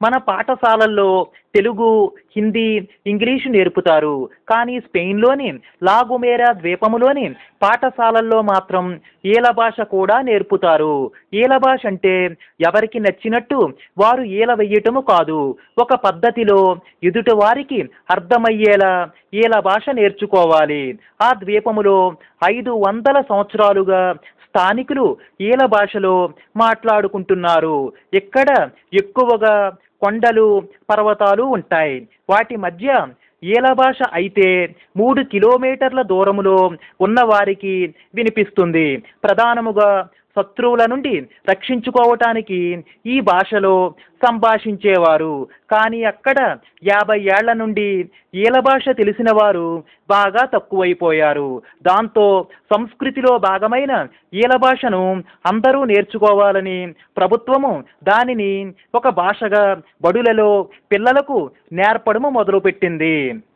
మన పాఠశాలల్లో తెలుగు హిందీ ఇంగ్లీషు నేర్పుతారు కానీ స్పెయిన్లోని లాగుమేరా ద్వీపములోని పాఠశాలల్లో మాత్రం ఈల భాష కూడా నేర్పుతారు ఈల భాష అంటే ఎవరికి నచ్చినట్టు వారు ఈల వెయ్యటము కాదు ఒక పద్ధతిలో ఎదుటి వారికి అర్థమయ్యేలా ఈల భాష నేర్చుకోవాలి ఆ ద్వీపములో ఐదు వందల సంవత్సరాలుగా స్థానికులు ఈల భాషలో మాట్లాడుకుంటున్నారు ఇక్కడ ఎక్కువగా కొండలు పర్వతాలు ఉంటాయి వాటి మధ్య ఈల భాష అయితే మూడు కిలోమీటర్ల దూరములో ఉన్నవారికి వినిపిస్తుంది ప్రధానముగా శత్రువుల నుండి రక్షించుకోవటానికి ఈ భాషలో సంభాషించేవారు కానీ అక్కడ యాభై ఏళ్ల నుండి ఈల భాష తెలిసిన వారు బాగా తక్కువైపోయారు దాంతో సంస్కృతిలో భాగమైన ఈల భాషను అందరూ నేర్చుకోవాలని ప్రభుత్వము దానిని ఒక భాషగా బడులలో పిల్లలకు నేర్పడము మొదలుపెట్టింది